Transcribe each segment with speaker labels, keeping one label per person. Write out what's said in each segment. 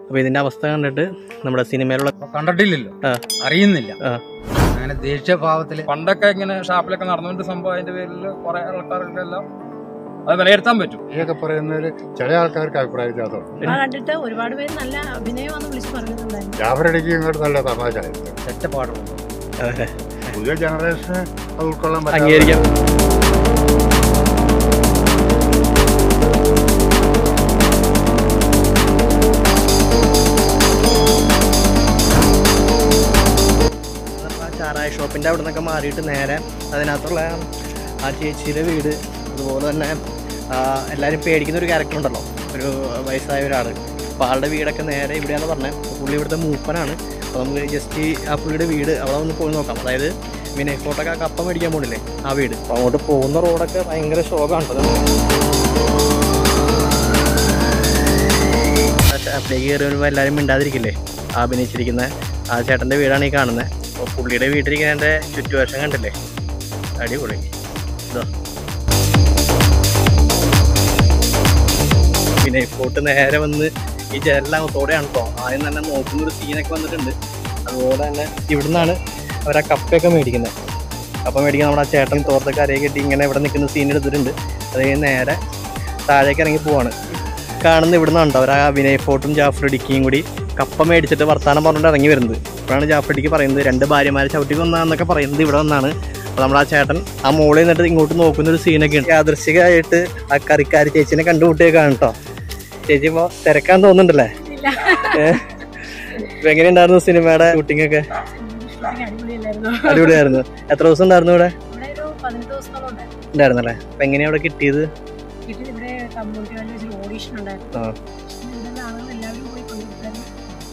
Speaker 1: അപ്പോൾ ഇതിന്റെ അവസ്ഥ കണ്ടിട്ട് നമ്മുടെ സിനിമയിലുള്ള
Speaker 2: അപ്പൊ കണ്ടിട്ടില്ലല്ലോ
Speaker 1: ആ.
Speaker 2: അറിയുന്നില്ല
Speaker 1: ആ.
Speaker 2: അങ്ങനെ ദേഷ്യഭാവത്തില് പണ്ടൊക്കെ ഇങ്ങനെ ഷാപ്പിലൊക്കെ നടന്നുകൊണ്ട് സംഭവം അതിന്റെ പേരിൽ കുറെ ആൾക്കാർക്ക് എല്ലാം അത് വിലയിരുത്താൻ പറ്റും
Speaker 3: ഇതൊക്കെ പറയുന്നതിൽ ചില ആൾക്കാർക്ക് അഭിപ്രായ വ്യത്യാസമുണ്ട്
Speaker 4: ആ കണ്ടിട്ട് ഒരുപാട് പേര് നല്ല അഭിനയമാണെന്ന് വിളിച്ച് പറഞ്ഞിട്ടുണ്ടായിരുന്നു
Speaker 3: ജാഫറടിക്ക് ഇങ്ങോട്ട് നല്ല തമാശ ആയിരുന്നു
Speaker 2: ഒറ്റപ്പാടുള്ളൂ
Speaker 1: അതെ,
Speaker 3: പുതിയ ജനറേഷന് അത് ഉൾക്കൊള്ളാൻ പറ്റാതെ
Speaker 1: അംഗീകരിക്കാം ആ ചാറായ ഷോപ്പിന്റെ അവിടെ നിന്നൊക്കെ മാറിയിട്ട് നേരെ അതിനകത്തുള്ള ആ ചേച്ചിയുടെ വീട് അതുപോലെ തന്നെ ആ, എല്ലാവരും പേടിക്കുന്ന ഒരു ക്യാരക്ടർ ഉണ്ടല്ലോ ഒരു വയസ്സായ ഒരാൾ അപ്പോൾ ആളുടെ വീടൊക്കെ നേരെ ഇവിടെയാന്ന് പറഞ്ഞത് പുള്ളി ഇവിടുത്തെ മൂപ്പനാണ് അപ്പോൾ നമുക്ക് ജസ്റ്റ് ആ പുള്ളിയുടെ വീട് അവിടെ ഒന്ന് പോയി നോക്കാം അതായത് പിന്നെ ഫോട്ടോക്കെ കപ്പ മേടിക്കാൻ പോണില്ലേ ആ വീട് അപ്പോൾ അങ്ങോട്ട് പോകുന്ന റോഡൊക്കെ ഭയങ്കര ശോകമാണ് ഷാപ്പിലേക്ക് കയറി വരുമ്പോൾ എല്ലാവരും മിണ്ടാതിരിക്കില്ലേ ആ അഭിനയിച്ചിരിക്കുന്ന ആ ചേട്ടൻ്റെ വീടാണ് ഈ കാണുന്നത് അപ്പോൾ പുള്ളിയുടെ വീട്ടിലിരിക്കുന്നതിൻ്റെ ചുറ്റുവശം കണ്ടില്ലേ അടിപൊളി ഇതോ പിന്നെ ഫോട്ട് നേരെ വന്ന് ഈ ജനലാമത്തോടെയാണ് കേട്ടോ ആദ്യം തന്നെ നോക്കുന്ന ഒരു സീനൊക്കെ വന്നിട്ടുണ്ട് അതുപോലെ തന്നെ ഇവിടുന്നാണ് അവർ ആ കപ്പയൊക്കെ മേടിക്കുന്നത് കപ്പ മേടിക്കാൻ നമ്മുടെ ആ ചേട്ടൻ തോർത്തൊക്കെ അരയെ കെട്ടി ഇങ്ങനെ ഇവിടെ നിൽക്കുന്ന സീൻ എടുത്തിട്ടുണ്ട് അത് കഴിഞ്ഞ് നേരെ താഴേക്ക് ഇറങ്ങി പോവാണ് കാണുന്ന ഇവിടുന്ന് ഉണ്ടോ അവർ ആ വിനയ് ഫോർട്ടും ജാഫ്രിഡിക്കും കൂടി കപ്പ മേടിച്ചിട്ട് വർത്താനം പറഞ്ഞിട്ട് ഇറങ്ങി വരുന്നത് ഇപ്പോഴാണ് ജാഫ്രിഡിക്ക് പറയുന്നത് രണ്ട് ഭാര്യമാരെ ചവിട്ടി കൊന്നാന്നൊക്കെ പറയുന്നത് ഇവിടെ വന്നാണ് അപ്പോൾ നമ്മുടെ ആ ചേട്ടൻ ആ മോളിൽ നിന്നിട്ട് ഇങ്ങോട്ട് നോക്കുന്ന ഒരു സീനൊക്കെ ഉണ്ട് യാദൃശികമായിട്ട് ആ കറിക്കാരി ചേച്ചിനെ കണ്ടുമുട്ടിയേക്കാണ് കേട്ടോ ചേച്ചി ഇപ്പോൾ തിരക്കാൻ തോന്നുന്നുണ്ടല്ലേ
Speaker 4: ഇല്ല
Speaker 1: ഏഹ് ഇപ്പൊ എങ്ങനെയുണ്ടായിരുന്നു സിനിമയുടെ ഷൂട്ടിംഗ് ഒക്കെ
Speaker 4: ഷൂട്ടിംഗ് അടിപൊളിയല്ലായിരുന്നു
Speaker 1: അടിപൊളിയായിരുന്നു എത്ര ദിവസം ഉണ്ടായിരുന്നു ഇവിടെ
Speaker 4: ഇവിടെ ഒരു പതിനെട്ട് ദിവസത്തോളം ഉണ്ടായിരുന്നു
Speaker 1: ഉണ്ടായിരുന്നല്ലേ അപ്പൊ എങ്ങനെയാ അവിടെ കിട്ടിയത്
Speaker 4: വീട്ടിൽ ഇവിടെ കമ്മ്യൂണിറ്റി ഹാളിൽ വെച്ചൊരു ഓഡീഷൻ ഉണ്ടായിരുന്നു
Speaker 1: ആ.
Speaker 4: ഇവിടെ ആളുകൾ എല്ലാവരും പോയി കൊണ്ടുപോയിരുന്നു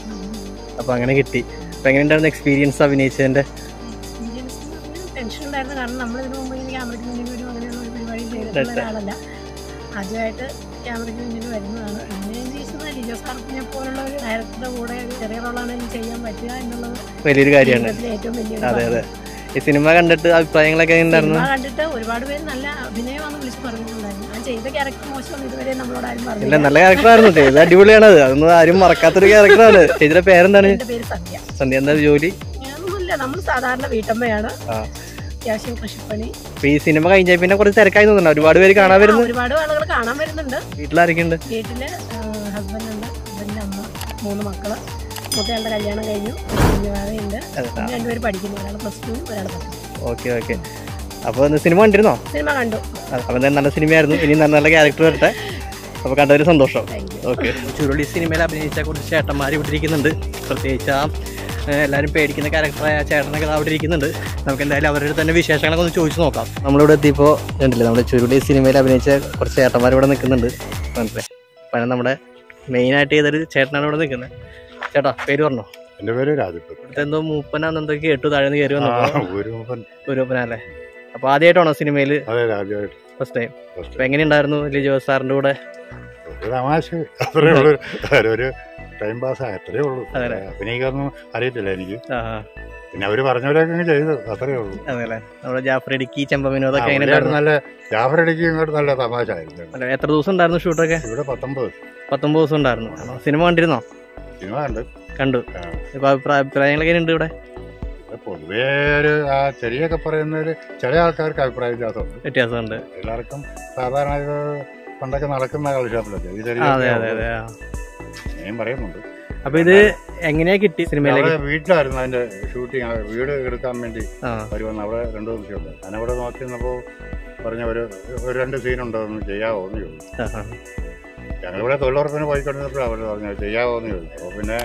Speaker 1: അപ്പൊ അങ്ങനെ കിട്ടി അപ്പൊ എങ്ങനെയുണ്ടായിരുന്നു എക്സ്പീരിയൻസ് അഭിനയിച്ചതിന്റെ
Speaker 4: എക്സ്പീരിയൻസ് ടെൻഷൻ ഉണ്ടായിരുന്നു കാരണം നമ്മൾ ഇതിനു മുമ്പ് ഇങ്ങനെ ക്യാമറയ്ക്ക് മുന്നിൽ വരും അങ്ങനെയുള്ള ഒരു പരിപാടി ചെയ്തിട്ടുള്ള
Speaker 1: ഇല്ല.
Speaker 4: ഒരാളല്ല ആദ്യമായിട്ട് ക്യാമറയ്ക്ക് മുന്നിൽ വരുന്നതാണ് പിന്നെ ഞാൻ ചോദിച്ചത് ലിജോ സാർക്കിനെ പോലുള്ള ഒരു ഡയറക്ടറുടെ കൂടെ ഒരു ചെറിയ റോളാണെങ്കിലും ചെയ്യാൻ പറ്റുക എന്നുള്ളത്
Speaker 1: വലിയൊരു കാര്യമാണ്
Speaker 4: ജീവിതത്തിലെ ഏറ്റവും വലിയൊരു
Speaker 1: അതെ അതെ
Speaker 4: ഭാഗ്യം.
Speaker 1: ഈ സിനിമ കണ്ടിട്ട് അഭിപ്രായങ്ങളൊക്കെ എങ്ങനെയുണ്ടായിരുന്നു
Speaker 4: സിനിമ കണ്ടിട്ട് ഒരുപാട് പേര് നല്ല അഭിനയമാണെന്ന് വിളിച്ച് പറഞ്ഞിട്ടുണ്ടായിരുന്നു ഞാൻ ചെയ്ത ക്യാരക്ടർ മോശം ഇതുവരെ നമ്മളോട് ആരും
Speaker 1: ഇല്ല
Speaker 4: പറഞ്ഞില്ല
Speaker 1: നല്ല ക്യാരക്ടറായിരുന്നു ഇത് അടിപൊളിയാണ് അത് അതൊന്നും ആരും മറക്കാത്തൊരു ക്യാരക്ടറാണ് ചേച്ചിയുടെ പേരെന്താണ്
Speaker 4: എന്റെ പേര് സന്ധ്യ
Speaker 1: സന്ധ്യ എന്താ ജോലി
Speaker 4: ഞാനൊന്നുമില്ല നമ്മൾ സാധാരണ വീട്ടമ്മയാണ്
Speaker 1: ആ.
Speaker 4: അത്യാവശ്യം കൃഷിപ്പണി
Speaker 1: അപ്പൊ ഈ സിനിമ കഴിഞ്ഞ പിന്നെ കുറച്ച് തിരക്കായി തോന്നുന്നു ഒരുപാട് പേര് കാണാൻ
Speaker 4: ആ,
Speaker 1: വരുന്നു
Speaker 4: ഒരുപാട് ആളുകൾ കാണാൻ വരുന്നുണ്ട്
Speaker 1: വീട്ടിലാരൊക്കെ ഉണ്ട്
Speaker 4: വീട്ടില് ഹസ്ബൻഡ് ഉണ്ട് ഹസ്ബൻഡിന്റെ അമ്മ മൂന്ന് മക്കള് മൂത്തയാളുടെ കല്യാണം കഴിഞ്ഞു കുഞ്ഞുവാവയുണ്ട് പിന്നെ രണ്ടുപേര് പഠിക്കുന്നു ഒരാൾ പ്ലസ് ടു ഒരാൾ പത്ത്
Speaker 1: ഓക്കെ ഓക്കെ അപ്പൊ ഇന്ന് സിനിമ കണ്ടിരുന്നോ
Speaker 4: സിനിമ കണ്ടു
Speaker 1: അപ്പൊ എന്തായാലും നല്ല സിനിമയായിരുന്നു ഇനി നല്ല നല്ല ക്യാരക്ടർ വരട്ടെ അപ്പൊ കണ്ടൊരു സന്തോഷം
Speaker 4: താങ്ക് യു
Speaker 1: ഓക്കെ ചുരുളി സിനിമയിൽ അഭിനയിച്ച കുറച്ച് ചേട്ടന്മാർ ഇവിടെ ഇരിക്കുന്നുണ്ട് പ്രത്യേകിച്ച് ആ ഏഹ്, എല്ലാവരും പേടിക്കുന്ന ക്യാരക്ടറായ ആ ചേട്ടനൊക്കെ ദാ അവിടെ ഇരിക്കുന്നുണ്ട് നമുക്ക് എന്തായാലും അവരുടെ തന്നെ വിശേഷങ്ങളൊക്കെ ഒന്ന് ചോദിച്ചു നോക്കാം നമ്മളിവിടെ എത്തിയപ്പോൾ കണ്ടില്ലേ നമ്മുടെ ചുരുളി സിനിമയിൽ അഭിനയിച്ച കുറച്ച് ചേട്ടന്മാർ ഇവിടെ നിൽക്കുന്നുണ്ട് മനസ്സിലെ അപ്പം നമ്മുടെ മെയിനായിട്ട് ചെയ്തൊരു ചേട്ടനാണ് ഇവിടെ നിൽക്കുന്നത് ചേട്ടാ പേര് പറഞ്ഞോ
Speaker 3: എന്റെ പേര് രാജപ്പൻ
Speaker 1: ഇവിടുത്തെ എന്തോ മൂപ്പനാന്ന് എന്തോ കേട്ടു താഴെ നിന്ന് കയറി വന്നപ്പോൾ
Speaker 3: ഒരു മൂപ്പൻ.
Speaker 1: ഗുരുപ്പനല്ലേ അപ്പോൾ ആദ്യമായിട്ടാണോ സിനിമയിൽ
Speaker 3: അതെ രാജായിട്ട്
Speaker 1: ഫസ്റ്റ് ടൈം അപ്പോൾ എങ്ങനെയുണ്ടായിരുന്നു ലിജോ സാറിൻ്റെ കൂടെ
Speaker 3: ഒരു തമാശ അത്രേ ഉള്ളൂ ഒരു- ഒരു ടൈം പാസ് അത്രേ ഉള്ളൂ
Speaker 1: അതെല്ലേ?
Speaker 3: അഭിനയിക്കാനൊന്നും അറിയത്തില്ല എനിക്ക്
Speaker 1: ആ
Speaker 3: പിന്നെ അവര് പറഞ്ഞവരൊക്കെ അങ്ങ് ചെയ്തു അത്രേ ഉള്ളൂ
Speaker 1: അതെല്ലേ നമ്മുടെ ജാഫർ ഇടുക്കി ചെമ്പ വിനോദൊക്കെ
Speaker 3: ആ,
Speaker 1: എങ്ങനെ
Speaker 3: ഇവിടെ
Speaker 1: ഉണ്ടായിരുന്നു
Speaker 3: നല്ല ജാഫറടിക്ക് ഇങ്ങോട്ട് നല്ല തമാശ ആയിരുന്നു
Speaker 1: അല്ല, എത്ര ദിവസം ഉണ്ടായിരുന്നു ഷൂട്ടൊക്കെ
Speaker 3: ഇവിടെ പത്തൊമ്പത്
Speaker 1: പത്തൊമ്പത് ദിവസം ഉണ്ടായിരുന്നു ആണോ? സിനിമ കണ്ടിരുന്നോ
Speaker 3: സിനിമ കണ്ട്
Speaker 1: കണ്ടു
Speaker 3: ആ.
Speaker 1: ഇപ്പൊ അഭിപ്രായ- അഭിപ്രായങ്ങളൊക്കെ ഉണ്ട് ഇവിടെ
Speaker 3: ഇവിടെ പൊതുവേ ഒരു ആ ചെറിയൊക്കെ പറയുന്നതിൽ ചില ആൾക്കാർക്ക് അഭിപ്രായ വ്യത്യാസമുണ്ട്
Speaker 1: വ്യത്യാസമുണ്ട്
Speaker 3: എല്ലാവർക്കും സാധാരണ ഇത് പണ്ടൊക്കെ നടക്കുന്ന കളിഷാപ്പിലൊക്കെ ഈ ചെറിയ
Speaker 1: ആ, അതെ അതെ അതെ ആ.
Speaker 3: അങ്ങനെയും പറയുന്നുണ്ട്
Speaker 1: അപ്പൊ ഇത് എങ്ങനെയാ കിട്ടി സിനിമയിലേക്ക്
Speaker 3: അവിടെ വീട്ടിലായിരുന്നു അതിന്റെ ഷൂട്ടിങ് വീട് എടുക്കാൻ വേണ്ടി
Speaker 1: ആ
Speaker 3: വരുമെന്ന് അവിടെ രണ്ടു ദിവസമുണ്ട് ഞാനവിടെ നോക്കി നിന്നപ്പോ പറഞ്ഞ ഒരു ഒരു രണ്ട് സീനുണ്ടോ ഒന്ന് ചെയ്യാവോ എന്ന് ചോദിച്ചു
Speaker 1: ആ, ആ.
Speaker 3: ഞങ്ങളിവിടെ തൊഴിലുറപ്പിന് പോയിക്കൊണ്ടിരുന്നപ്പോൾ അവർ പറഞ്ഞു ചെയ്യാവോ എന്ന് ചോദിച്ചു അപ്പോൾ പിന്നെ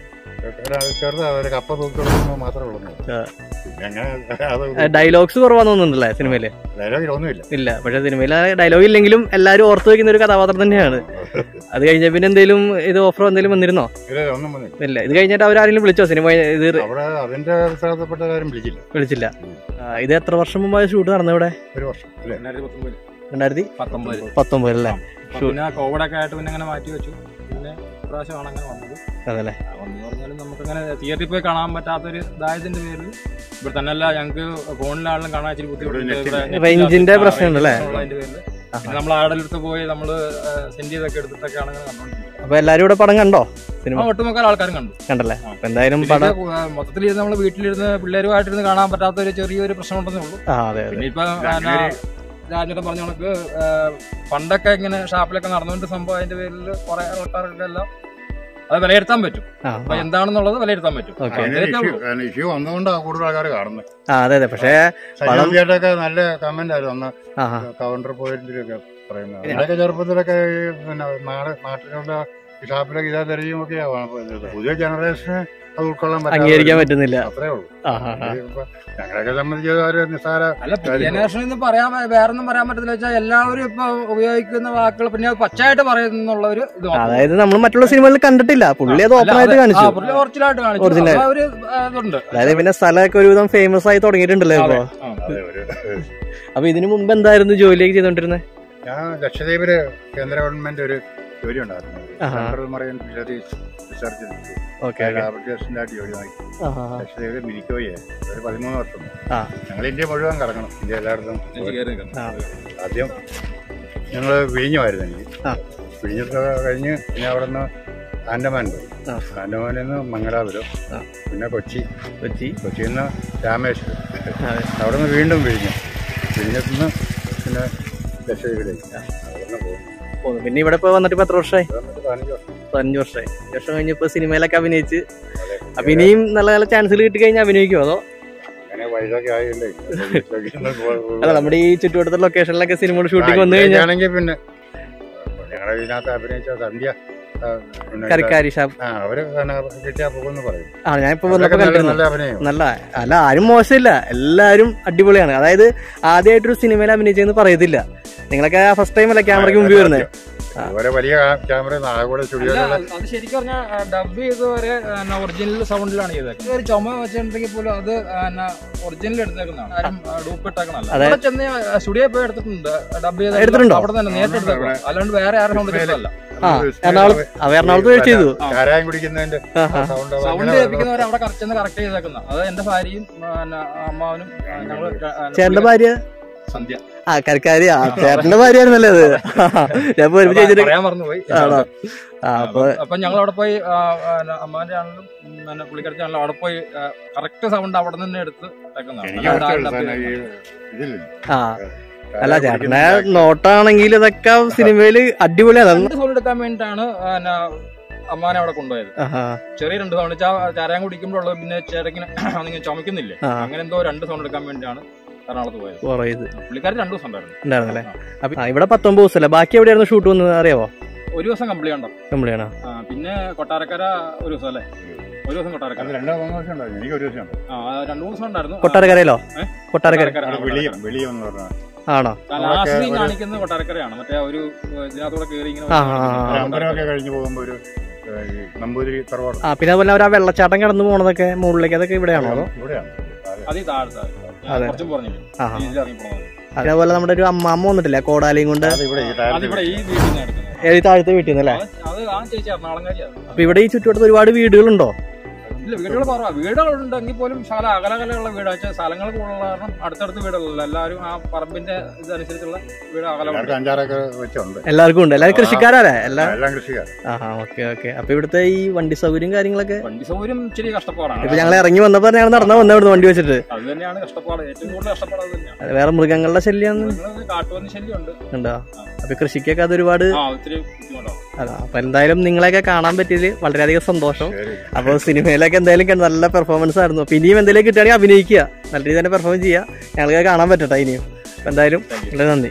Speaker 3: ചെറുതാ ഒരു കപ്പ തൂക്കി കൊടുക്കുന്നത് മാത്രമേ ഉള്ളൂ
Speaker 1: ആ.
Speaker 3: പിന്നെ അങ്ങനെ അത്
Speaker 1: ഡയലോഗ്സ് കുറവാന്ന് തോന്നുന്നുണ്ടല്ലേ സിനിമയില്
Speaker 3: ഡയലോഗിൽ ഒന്നുമില്ല
Speaker 1: ഇല്ല പക്ഷെ സിനിമയിൽ ഡയലോഗ് ഇല്ലെങ്കിലും എല്ലാവരും ഓർത്ത് വെക്കുന്ന ഒരു കഥാപാത്രം തന്നെയാണ് അത് കഴിഞ്ഞ പിന്നെ എന്തെങ്കിലും ഇത് ഓഫർ എന്തെങ്കിലും വന്നിരുന്നോ
Speaker 3: ഇല്ല ഒന്നും വന്നില്ല
Speaker 1: ഇല്ല ഇത് കഴിഞ്ഞിട്ട് അവരാരെങ്കിലും വിളിച്ചോ സിനിമ ഇത്
Speaker 3: അവിടെ അതിന്റെ ഉത്തരവാദപ്പെട്ട കാര്യം വിളിച്ചില്ല
Speaker 1: വിളിച്ചില്ല ആ, ഇത് എത്ര വർഷം മുമ്പായ ഷൂട്ട് നടന്നു ഇവിടെ
Speaker 3: ഒരു വർഷം അല്ലേ
Speaker 2: രണ്ടായിരത്തി പത്തൊമ്പതിൽ
Speaker 1: രണ്ടായിരത്തി
Speaker 2: പത്തൊമ്പതിൽ
Speaker 1: പത്തൊമ്പത് അല്ലേ
Speaker 2: അപ്പൊ പിന്നെ കോവിഡൊക്കെ ആയിട്ട് പിന്നെ അങ്ങനെ മാറ്റി വെച്ചു പിന്നെ ഇപ്രാവശ്യമാണ് അങ്ങനെ വന്നത്
Speaker 1: അതല്ലേ
Speaker 2: വന്നു പറഞ്ഞാലും നമുക്കങ്ങനെ തിയേറ്ററിൽ പോയി കാണാൻ പറ്റാത്തൊരു ഇതായതിന്റെ പേരിൽ ഇവിടെ തന്നെ അല്ല ഞങ്ങൾക്ക് ഫോണിലാണെങ്കിലും കാണാൻ ഇച്ചിരി ബുദ്ധിമുട്ടുണ്ട് ഇവിടെ net
Speaker 1: റേഞ്ചിന്റെ
Speaker 2: ആ,
Speaker 1: പ്രശ്നമുണ്ട് അല്ലേ?
Speaker 2: ഉള്ളതിന്റെ പേരില്. പിന്നെ നമ്മൾ ആടെ അടുത്ത് പോയി നമ്മള് സെൻഡ് ചെയ്തൊക്കെ എടുത്തിട്ടൊക്കെയാണ് അങ്ങനെ കണ്ടോണ്ടിരിക്കുന്നത്
Speaker 1: അപ്പൊ എല്ലാരും ഇവിടെ പടം കണ്ടോ സിനിമ
Speaker 2: ഒട്ടുമുക്കാൽ ആൾക്കാരും കണ്ടു
Speaker 1: കണ്ടല്ലേ അപ്പൊ എന്തായാലും പടം
Speaker 2: മൊത്തത്തിൽ നമ്മൾ വീട്ടിലിരുന്ന് പിള്ളേരുമായിട്ടിരുന്ന് കാണാൻ പറ്റാത്ത ഒരു ചെറിയൊരു പ്രശ്നമുണ്ടെന്നേ ഉള്ളൂ
Speaker 1: ആ അതെ അതെ
Speaker 2: പിന്നെ ഇപ്പൊ രാജേട്ടൻ പറഞ്ഞ കണക്ക് ആ, പണ്ടൊക്കെ ഇങ്ങനെ ഷാപ്പിലൊക്കെ നടന്നുകൊണ്ട് സംഭവം അതിന്റെ പേരിൽ കുറെ ആൾക്കാർക്ക് എല്ലാം അത് വിലയിരുത്താൻ പറ്റും
Speaker 1: ആ
Speaker 2: അപ്പൊ എന്താണെന്നുള്ളത് വിലയിരുത്താൻ പറ്റും
Speaker 1: ഓക്കെ
Speaker 2: അതേ
Speaker 3: ഇഷ്യൂ ഇഷ്യൂ വന്നുകൊണ്ടാണ് കൂടുതൽ ആൾക്കാർ കാണുന്നത്
Speaker 1: ആ അതെ അതെ പക്ഷേ
Speaker 3: സജീവിയായിട്ടൊക്കെ നല്ല കമന്റ് ആയിരുന്നു അന്ന്
Speaker 1: ആ ആ.
Speaker 3: കൗണ്ടർ പോയിന്റിലൊക്കെ പറയുന്നത് ഞങ്ങളൊക്കെ ചെറുപ്പത്തിലൊക്കെ ഈ പിന്നെ നാട് നാട്ടിലുള്ള ഈ ഷാപ്പിലൊക്കെ ഇതാ തെരയുമൊക്കെയാണ് പുതിയ ജനറേഷന് അത് ഉൾക്കൊള്ളാൻ പറ്റാതെ
Speaker 1: അംഗീകരിക്കാൻ പറ്റുന്നില്ല
Speaker 3: അത്രേ ഉള്ളൂ
Speaker 1: ആ ആ ആ.
Speaker 3: ഇതിപ്പോ ഞങ്ങളൊക്കെ സംബന്ധിച്ച് ഒരു നിസ്സാര
Speaker 2: അല്ല ജനറേഷൻ എന്ന് പറയാൻ വേറെ ഒന്നും പറയാൻ പറ്റില്ല വെച്ചാൽ എല്ലാവരും ഇപ്പൊ ഉപയോഗിക്കുന്ന വാക്കുകൾ പിന്നെ അത് പച്ചയായിട്ട് പറയുന്നുള്ള ഒരു ഇത് മാത്രം.
Speaker 1: അതായത് നമ്മൾ മറ്റുള്ള സിനിമകളിൽ കണ്ടിട്ടില്ല പുള്ളി അത്
Speaker 2: അല്ല,
Speaker 1: ഓപ്പൺ ആയിട്ട്
Speaker 2: അത്
Speaker 1: കാണിച്ചു
Speaker 2: ആ, പുള്ളി ഒറിജിനലായിട്ട് കാണിച്ചു
Speaker 1: Original.
Speaker 2: അപ്പൊ ഒരു ആ, ഇതുണ്ട്
Speaker 1: അതായത് പിന്നെ സ്ഥലമൊക്കെ ഒരുവിധം ഫേമസ് ആയി തുടങ്ങിയിട്ടുണ്ടല്ലോ ഇപ്പൊ
Speaker 2: ആ.
Speaker 3: അതെ ഒരു
Speaker 1: അപ്പൊ ഇതിനു മുമ്പ് എന്തായിരുന്നു ജോലിയൊക്കെ ചെയ്തോണ്ടിരുന്നത്
Speaker 3: ഞാൻ ലക്ഷദ്വീപില് കേന്ദ്ര ഗവൺമെന്റ് ഒരു ജോലി ഉണ്ടായിരുന്നു
Speaker 1: ആഹാ.
Speaker 3: Central marine fisheries research
Speaker 1: okay okay
Speaker 3: ലാബറട്ടറീസിന്റെ ആയിട്ട് ജോലി നോക്കി ലക്ഷദ്വീപിൽ മിരിക്കോയെ ഒരു പതിമൂന്ന് വർഷം
Speaker 1: ആ.
Speaker 3: ഞങ്ങൾ ഇന്ത്യ മുഴുവൻ കറങ്ങണം ഇന്ത്യ എല്ലായിടത്തും
Speaker 2: എനിക്ക് കയറി നിൽക്കണം.
Speaker 1: ആ.
Speaker 3: ആദ്യം ഞങ്ങൾ വിഴിഞ്ഞമായിരുന്നു എനിക്ക്
Speaker 1: ആ.
Speaker 3: വിഴിഞ്ഞത്തൊക്കെ കഴിഞ്ഞ് പിന്നെ അവിടെ നിന്ന് ആൻഡമാൻ പോയി
Speaker 1: ആ.
Speaker 3: ആൻഡമാനിൽ നിന്ന് മംഗലാപുരം
Speaker 1: ആ.
Speaker 3: പിന്നെ കൊച്ചി
Speaker 1: കൊച്ചി
Speaker 3: കൊച്ചിയിൽ നിന്ന് രാമേശ്വരം
Speaker 1: അതെ.
Speaker 3: അവിടെ നിന്ന് വീണ്ടും വിഴിഞ്ഞു വിഴിഞ്ഞത്ത് നിന്ന് പിന്നെ ലക്ഷദ്വീപിലേക്ക് അവിടെ നിന്ന് പോകുന്നു
Speaker 1: പോന്നു. പിന്നെ ഇവിടെ ഇപ്പൊ വന്നിട്ട് ഇപ്പൊ എത്ര വർഷമായി
Speaker 3: ഇത് വന്നിട്ട് പതിനഞ്ച് വർഷം
Speaker 1: പതിനഞ്ച് വർഷമായി അഞ്ച് വർഷം കഴിഞ്ഞപ്പോ സിനിമയിലൊക്കെ അഭിനയിച്ച്
Speaker 3: അതെ.
Speaker 1: അപ്പൊ ഇനിയും നല്ല നല്ല ചാൻസുകൾ കിട്ടി കഴിഞ്ഞാൽ അഭിനയിക്കുമോ അതോ
Speaker 3: അങ്ങനെ വയസ്സൊക്കെ ആയില്ലേ
Speaker 1: അല്ല നമ്മുടെ ഈ ചുറ്റുവട്ടത്തെ ലൊക്കേഷനിലൊക്കെ സിനിമയുടെ ഷൂട്ടിംഗ് വന്നു കഴിഞ്ഞാൽ
Speaker 3: ആണെങ്കിൽ പിന്നെ ഞങ്ങളുടെ ഇതിനകത്ത് അഭിനയിച്ച സന്ധ്യ ആ, പിന്നെ
Speaker 1: കറിക്കാരി ഷാപ്പ്
Speaker 3: ആ അവര് പിന്നെ കിട്ടിയാ പോകുന്നു പറയും
Speaker 1: ആ ഞാൻ ഇപ്പൊ
Speaker 3: അവരൊക്കെ
Speaker 1: വന്നപ്പോ
Speaker 3: നല്ല
Speaker 1: കണ്ടിരുന്നു
Speaker 3: നല്ല അഭിനയം
Speaker 1: നല്ല അല്ല ആരും മോശമില്ല എല്ലാരും അടിപൊളിയാണ് അതായത് ആദ്യമായിട്ടൊരു സിനിമയിൽ അഭിനയിച്ചെന്ന് പറയത്തില്ല നിങ്ങളൊക്കെ ഫസ്റ്റ് ടൈം അല്ല ക്യാമറയ്ക്ക് മുമ്പിൽ വരുന്നത്
Speaker 3: അതുപോലെ വലിയ ക്യാമറ നാഗോടെ
Speaker 2: അല്ല
Speaker 3: സ്റ്റുഡിയോയിലുള്ള
Speaker 2: അത് ശരിക്കും പറഞ്ഞാൽ ഡബ് ചെയ്ത് വരെ ഒറിജിനൽ സൗണ്ടിലാണ് ചെയ്തത് ഒരു ചുമ വെച്ചിട്ടുണ്ടെങ്കിൽ പോലും അത് ഒറിജിനൽ എടുത്തേക്കുന്നതാണ് ആരും ഡൂപ്പ് ഇട്ടേക്കണല്ല
Speaker 1: അതെ.
Speaker 2: അവിടെ ചെന്ന് സ്റ്റുഡിയോ പോയി എടുത്തിട്ടുണ്ട് ഡബ് ചെയ്ത്
Speaker 1: എടുത്തിട്ടുണ്ടോ?
Speaker 2: അവിടെ തന്നെ നേരിട്ട് എടുത്തേക്കണം അല്ലാണ്ട് വേറെ ആരും സൗണ്ട് ചെയ്തതല്ല
Speaker 1: ആ എറണാകുളത്ത് അവ എറണാകുളത്ത് വെച്ച് ചെയ്തു
Speaker 3: ചാരായം കുടിക്കുന്നതിന്റെ
Speaker 1: ആ, ആ.
Speaker 3: സൗണ്ട്
Speaker 2: സൗണ്ട് കേൾപ്പിക്കുന്നവരെ അവിടെ കറക്റ്റ് കറക്റ്റ് ചെയ്തേക്കുന്ന അത് എന്റെ ഭാര്യയും പിന്നെ അമ്മാവനും ആ, ഞങ്ങള് ര- ആ,
Speaker 1: ചേട്ടന്റെ ഭാര്യ
Speaker 2: സന്ധ്യ
Speaker 1: ആ കരക്കാരി ആ ചേട്ടന്റെ ഭാര്യയായിരുന്നല്ലേ അത് ഞാൻ ഇപ്പൊ ഒരുമിച്ച് ചെയ്തിട്ട്
Speaker 2: പറയാൻ മറന്നുപോയി
Speaker 1: ആണോ ആ അപ്പൊ
Speaker 2: അപ്പൊ ഞങ്ങൾ അവിടെ പോയി ആ, ആ, അമ്മാന്റെ ആണെങ്കിലും ഉം, പിന്നെ പുള്ളിക്കാരത്തി ആണെങ്കിലും അവിടെ പോയി കറക്റ്റ് സൗണ്ട് അവിടെ നിന്ന് എടുത്ത് വെക്കുന്നതാണ്.
Speaker 3: എനിക്ക്
Speaker 2: അല്ലാണ്ട്
Speaker 3: ഇഷ്ടമുള്ള
Speaker 2: ആ
Speaker 3: സാധനം ഈ
Speaker 2: ഡബ്
Speaker 3: ഇതില്ലേ
Speaker 1: ആ അല്ല
Speaker 3: ചാരായം
Speaker 1: ചേട്ടന്റെ
Speaker 3: കുടിക്കുന്നതിന്റെ
Speaker 1: നോട്ടാണെങ്കിൽ ഇതൊക്കെ സിനിമയില് അടിപൊളിയാണ്
Speaker 2: രണ്ട് സൗണ്ട് എടുക്കാൻ വേണ്ടിയിട്ടാണ് പിന്നെ അമ്മാനെ അവിടെ കൊണ്ടുപോയത്
Speaker 1: ആഹാ.
Speaker 2: ചെറിയ രണ്ട് സൗണ്ട് ചാരായം കുടിക്കുമ്പോഴുള്ളത് പിന്നെ ചേട്ടക്കിന് നിങ്ങൾ ചുമക്കുന്നില്ലേ
Speaker 1: ആ.
Speaker 2: അങ്ങനെ എന്തോ രണ്ട് സൗണ്ട് എടുക്കാൻ വേണ്ടിയാണ് എറണാകുളത്ത് പോയത്
Speaker 1: കുറയത്
Speaker 2: പുള്ളിക്കാരൻ രണ്ടു ദിവസം ഉണ്ടായിരുന്നു
Speaker 1: ഉണ്ടായിരുന്നല്ലേ അപ്പൊ ആ, ഇവിടെ പത്തൊമ്പത് ദിവസമല്ലേ ബാക്കി എവിടെയായിരുന്നു ഷൂട്ട് വന്നത് അറിയാവോ
Speaker 2: ഒരു ദിവസം കംപ്ലീറ്റ് ഉണ്ടോ
Speaker 1: കമ്പിളിയാണോ
Speaker 2: പിന്നെ കൊട്ടാരക്കര ഒരു ദിവസം അല്ലേ ഒരു ദിവസം
Speaker 3: അത്
Speaker 2: കൊട്ടാരക്കര
Speaker 3: രണ്ടോ മൂന്നോ ദിവസം ഉണ്ടായിരുന്നു എനിക്ക് ഒരു ദിവസം ഉണ്ട്
Speaker 2: ആ രണ്ടു ദിവസം ഉണ്ടായിരുന്നു
Speaker 1: കൊട്ടാരക്കരയിലോ
Speaker 2: ഏ?
Speaker 1: കൊട്ടാരക്കര
Speaker 2: കൊട്ടാരക്കര,
Speaker 3: അവിടെ
Speaker 2: ആ,
Speaker 3: വെളിയും വെളിയും എന്ന് പറഞ്ഞാൽ
Speaker 1: ആണോ
Speaker 2: ലാസ്റ്റ് സീൻ
Speaker 3: ഒരു-
Speaker 2: കാണിക്കുന്നത് കൊട്ടാരക്കരയാണ് മറ്റേ ആ ഒരു ഏഹ്, ഇതിനകത്തൂടെ കയറി ഇങ്ങനെ
Speaker 1: ആ, ആ, ആ.
Speaker 2: ആ,
Speaker 3: അമ്പലമൊക്കെ കഴിഞ്ഞ് പോകുമ്പോ ഒരു ഏ, ഈ നമ്പൂതിരി തറവാട്
Speaker 1: ആ പിന്നെ അതുപോലെ അവർ ആ വെള്ളച്ചാട്ടം കടന്നു പോണതൊക്കെ മുകളിലേക്ക് അതൊക്കെ ഇവിടെയാണോ അതോ
Speaker 3: ഇവിടെയാണ്
Speaker 2: അത് ഈ താഴത്തെ
Speaker 1: അതെ.
Speaker 2: കുറച്ചും പറഞ്ഞില്ലേ
Speaker 1: ആ ആ.
Speaker 2: ഇതിൽ ഇറങ്ങി പോണത്
Speaker 1: അതേപോലെ നമ്മുടെ ഒരു അമ്മാമ്മ വന്നിട്ടില്ല കോടാലിയും കൊണ്ട്
Speaker 3: അത് ഇവിടെ ഈ
Speaker 2: അതിവിടെ
Speaker 3: താഴത്ത്
Speaker 2: ഈ വീട്ടിൽ നിന്ന് എടുക്കുന്നത്
Speaker 1: ഈ താഴത്തെ വീട്ടിൽ നിന്നല്ലേ
Speaker 2: അത് അത് ആ ചേച്ചി എറണാകുളംകാരിയാണ്
Speaker 1: അപ്പൊ ഇവിടെ ഈ ചുറ്റുവട്ടത്ത് ഒരുപാട് വീടുകളുണ്ടോ
Speaker 2: ഇല്ല വീടുകൾ കുറവാ വീടുകളുണ്ടെങ്കിൽ പോലും ശകല അകലകലയുള്ള വീട് വെച്ചാൽ സ്ഥലങ്ങൾ കൂടുതലുള്ള കാരണം അടുത്തടുത്ത് വീടുകളില്ല എല്ലാവരും ആ പറമ്പിന്റെ ഇതനുസരിച്ചുള്ള വീട് അകലം
Speaker 3: എല്ലാവർക്കും അഞ്ചാറൊക്കെ വെച്ചുണ്ട്
Speaker 1: എല്ലാവർക്കും ഉണ്ട് എല്ലാവരും കൃഷിക്കാരല്ലേ എല്ലാ
Speaker 3: എല്ലാം കൃഷിക്കാർ
Speaker 1: ആഹാ ഓക്കെ ഓക്കെ അപ്പൊ ഇവിടുത്തെ ഈ വണ്ടി സൗകര്യം കാര്യങ്ങളൊക്കെ
Speaker 2: വണ്ടി സൗകര്യം ഇച്ചിരി കഷ്ടപ്പാടാണ്
Speaker 1: ഇപ്പൊ ഞങ്ങൾ ഇറങ്ങി വന്നപ്പോ ഞങ്ങൾ നടന്നാ വന്ന ഇവിടുന്ന് വണ്ടി വെച്ചിട്ട്
Speaker 2: അത് തന്നെയാണ് കഷ്ടപ്പാട് ഏറ്റവും കൂടുതൽ കഷ്ടപ്പാട് അത് തന്നെയാണ്
Speaker 1: അത് വേറെ മൃഗങ്ങളുടെ ശല്യം
Speaker 2: മൃഗങ്ങൾക്ക് കാട്ടുപന്നി ശല്യമുണ്ട്
Speaker 1: ഉണ്ടോ അപ്പൊ കൃഷിക്കൊക്കെ അത് ഒരുപാട്
Speaker 2: ആ ഒത്തിരി ബുദ്ധിമുട്ടാവും
Speaker 1: അതാ അപ്പൊ എന്തായാലും നിങ്ങളെയൊക്കെ കാണാൻ പറ്റിയതിൽ വളരെയധികം സന്തോഷം
Speaker 3: ശരി
Speaker 1: അപ്പൊ സിനിമയിലൊക്കെ എന്തായാലും കണ്ട് നല്ല പെർഫോമൻസ് ആയിരുന്നു അപ്പൊ ഇനിയും എന്തെങ്കിലും കിട്ടുകയാണെങ്കിൽ അഭിനയിക്കുക നല്ല രീതിയിൽ തന്നെ പെർഫോം ചെയ്യുക ഞങ്ങൾക്ക് കാണാൻ പറ്റട്ടെ ഇനിയും അപ്പൊ എന്തായാലും വളരെ നന്ദി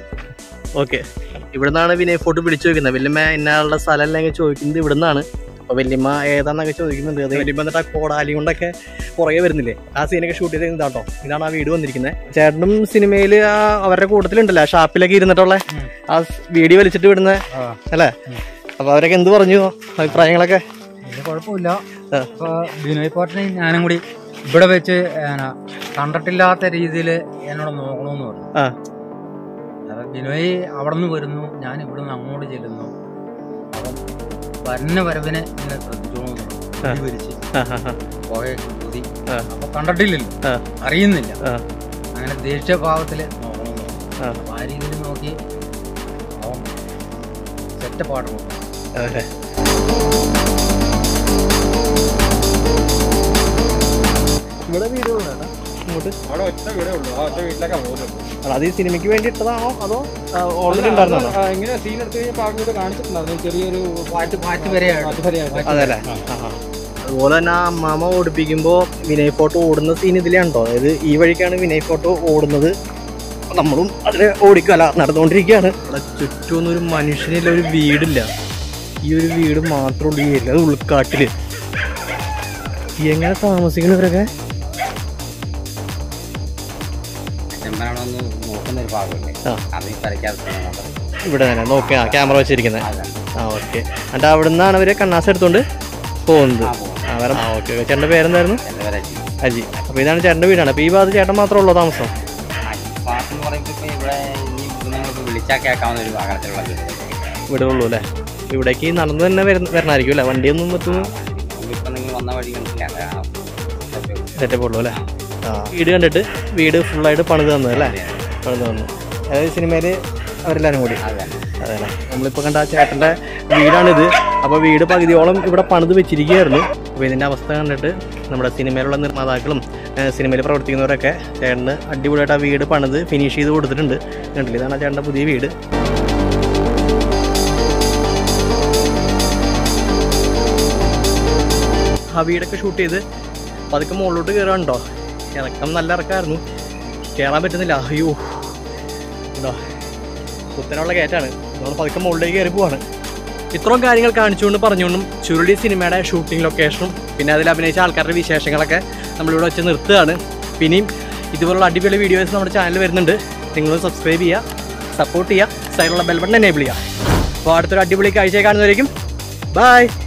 Speaker 1: ഓക്കെ ഇവിടുന്നാണ് വിനയ് ഫോട്ടോ പിടിച്ചു വെക്കുന്നത് വല്യമ്മ എന്നാളുടെ സ്ഥലം അല്ലെങ്കിൽ ചോദിക്കുന്നത് ഇവിടുന്നാണ് അപ്പൊ വല്യമ്മ ഏതാന്നൊക്കെ ചോദിക്കുന്നുണ്ട് അത് വല്യമ്മ എന്നിട്ട് ആ കോടാലി കൊണ്ടൊക്കെ പുറകെ വരുന്നില്ലേ ആ സീനൊക്കെ ഷൂട്ട് ചെയ്ത് ഇതാട്ടോ ഇതാണ് ആ വീട് വന്നിരിക്കുന്നത് ചേട്ടനും സിനിമയിൽ ആ അവരുടെ കൂട്ടത്തിലുണ്ടല്ലോ ആ ഷാപ്പിലൊക്കെ ഇരുന്നിട്ടുള്ള ആ വീഡിയോ വലിച്ചിട്ട് വിടുന്ന അല്ലേ അപ്പൊ അവരൊക്കെ എന്ത് പറഞ്ഞു അഭിപ്രായങ്ങളൊക്കെ
Speaker 5: വലിയ കുഴപ്പമില്ല
Speaker 1: ആ.
Speaker 5: ഇപ്പൊ ബിനോയ് പാട്ടിനെയും ഞാനും കൂടി ഇവിടെ വെച്ച് ഏന, കണ്ടിട്ടില്ലാത്ത രീതിയിൽ എന്നോട് നോക്കണമെന്ന് പറഞ്ഞു
Speaker 1: ആ.
Speaker 5: അപ്പൊ ബിനോയ് അവിടെ നിന്ന് വരുന്നു ഞാൻ ഇവിടെ നിന്ന് അങ്ങോട്ട് ചെല്ലുന്നു അപ്പം വരുന്ന വരവിനെ ഇങ്ങനെ ശ്രദ്ധിച്ചോളൂ
Speaker 1: ആ.
Speaker 5: വിരിച്ച്
Speaker 1: ആ, ആ, ആ.
Speaker 5: പോയ കുതി
Speaker 1: ആ.
Speaker 5: അപ്പൊ കണ്ടിട്ടില്ലല്ലോ
Speaker 1: ആ.
Speaker 5: അറിയുന്നില്ല
Speaker 1: ആ.
Speaker 5: അങ്ങനെ ദേഷ്യഭാവത്തില് നോക്കണമെന്ന് പറഞ്ഞു
Speaker 1: ആ.
Speaker 5: അപ്പൊ ആ രീതിയിൽ നോക്കി അവൻ സെറ്റ് പാട്ട് കൊടുത്തു
Speaker 1: അതെ അങ്ങോട്ട്
Speaker 2: അവിടെ ഒറ്റ വീടേ ഉള്ളൂ ആ ഒറ്റ വീട്ടിലേക്കാണ് പോകുന്നത്
Speaker 1: അത് ഈ സിനിമയ്ക്ക് വേണ്ടി ഇട്ടതാണോ അതോ ഓൾറെഡി ഉണ്ടായിരുന്നോ
Speaker 2: ആ, ഇങ്ങനെ സീൻ എടുത്ത് കഴിഞ്ഞപ്പോൾ അങ്ങോട്ട് കാണിച്ചിട്ടുണ്ടായിരുന്നു ചെറിയൊരു
Speaker 5: പാറ്റ് പാറ്റ് വരെയാണ്
Speaker 2: പാട്ടുപരയായിട്ട്
Speaker 1: അതെല്ലേ അതുപോലെ തന്നെ ആ അമ്മാമ ഓടിപ്പിക്കുമ്പോൾ വിനയ് ഫോട്ടോ ഓടുന്ന സീൻ ഇതിലാണ് കേട്ടോ അതായത് ഈ വഴിക്കാണ് വിനയ് ഫോട്ടോ ഓടുന്നത് അപ്പൊ നമ്മളും അതിൽ ഓടിക്കല നടന്നുകൊണ്ടിരിക്കുകയാണ് ഇവിടെ ചുറ്റുമൊന്നും ഒരു മനുഷ്യനില്ല ഒരു വീടില്ല ഈ ഒരു വീട് മാത്രമുള്ളൂ ഈ ഏരിയ അത് ഉൾക്കാട്ടില് എങ്ങനെ താമസിക്കുന്നവരൊക്കെ
Speaker 6: ചെമ്പനാണെന്ന് നോക്കുന്ന ഒരു ഭാഗമില്ലേ
Speaker 1: ആ.
Speaker 6: അത് ഈ തലയ്ക്കകത്ത്
Speaker 1: ഇവിടെ തന്നെ നോക്കിയാ ക്യാമറ വെച്ചിരിക്കുന്നത് ആ ഓക്കെ എന്നിട്ട് അവിടെ നിന്നാണ് അവര് കണ്ണാസ് എടുത്തോണ്ട് പോകുന്നത് ആ വേറെ ആ ഓക്കെ ഓക്കെ ചേട്ടൻ്റെ പേരെന്തായിരുന്നു
Speaker 6: എൻ്റെ പേര് അജി
Speaker 1: അജി അപ്പോൾ ഇതാണ് ചേട്ടൻ്റെ വീടാണ് അപ്പോൾ ഈ ഭാഗത്ത് ചേട്ടൻ മാത്രമേ ഉള്ളൂ താമസം
Speaker 6: പാട്ട് എന്ന് പറയുമ്പോൾ ഇപ്പോൾ ഇവിടെ ഇനി നമ്മൾക്ക് വിളിച്ചാൽ കേൾക്കാവുന്ന ഒരു അകലത്തിലുള്ള വീട്
Speaker 1: വീടുള്ളൂ അല്ലേ ഇവിടേക്ക് നടന്നു തന്നെ വരുന്ന വരണമായിരിക്കും അല്ലേ വണ്ടിയൊന്നും പറ്റുന്നു
Speaker 6: ഇപ്പം നിങ്ങൾ വന്ന വഴി കണ്ടില്ല ആ,
Speaker 1: സെറ്റപ്പ് ഉള്ളൂ അല്ലേ ആ വീട് കണ്ടിട്ട് വീട് ഫുള്ളായിട്ട് പണിത് തന്നത് അല്ലേ പണിത് തന്നു അതായത് സിനിമയിൽ അവരെല്ലാവരും കൂടി
Speaker 6: അത് തന്നെ
Speaker 1: അതെ നമ്മളിപ്പോൾ കണ്ട ആ ചേട്ടൻ്റെ വീടാണിത് അപ്പോൾ വീട് പകുതിയോളം ഇവിടെ പണിത് വെച്ചിരിക്കുകയായിരുന്നു അപ്പോൾ ഇതിൻ്റെ അവസ്ഥ കണ്ടിട്ട് നമ്മുടെ സിനിമയിലുള്ള നിർമ്മാതാക്കളും ഏഹ് സിനിമയിൽ പ്രവർത്തിക്കുന്നവരൊക്കെ ചേട്ടന് അടിപൊളിയായിട്ട് ആ വീട് പണിത് ഫിനിഷ് ചെയ്ത് കൊടുത്തിട്ടുണ്ട് കണ്ടില്ല ഇതാണ് ആ ചേട്ടൻ്റെ പുതിയ വീട് ആ വീടൊക്കെ ഷൂട്ട് ചെയ്ത് പതുക്കെ മുകളിലോട്ട് കയറാനുണ്ടോ ഇറക്കം നല്ല ഇറക്കമായിരുന്നു കയറാൻ പറ്റുന്നില്ല അയ്യോ ഉണ്ടോ കുത്തനുള്ള കയറ്റാണ് നമ്മൾ പതുക്കെ മുകളിലേക്ക് കയറി പോവാണ് ഇത്രയും കാര്യങ്ങൾ കാണിച്ചുകൊണ്ട് പറഞ്ഞുകൊണ്ടും ചുരുളി സിനിമയുടെ ഷൂട്ടിംഗ് ലൊക്കേഷനും പിന്നെ അതിൽ അഭിനയിച്ച ആൾക്കാരുടെ വിശേഷങ്ങളൊക്കെ നമ്മളിവിടെ വെച്ച് നിർത്തുകയാണ് പിന്നെയും ഇതുപോലുള്ള അടിപൊളി വീഡിയോസ് നമ്മുടെ ചാനൽ വരുന്നുണ്ട് നിങ്ങൾ സബ്സ്ക്രൈബ് ചെയ്യുക സപ്പോർട്ട് ചെയ്യുക സൈഡിലുള്ള ബെൽ ബട്ടൺ എനേബിൾ ചെയ്യുക അപ്പോൾ അടുത്തൊരു അടിപൊളി കാഴ്ച കാണുന്നവരേക്കും ബൈ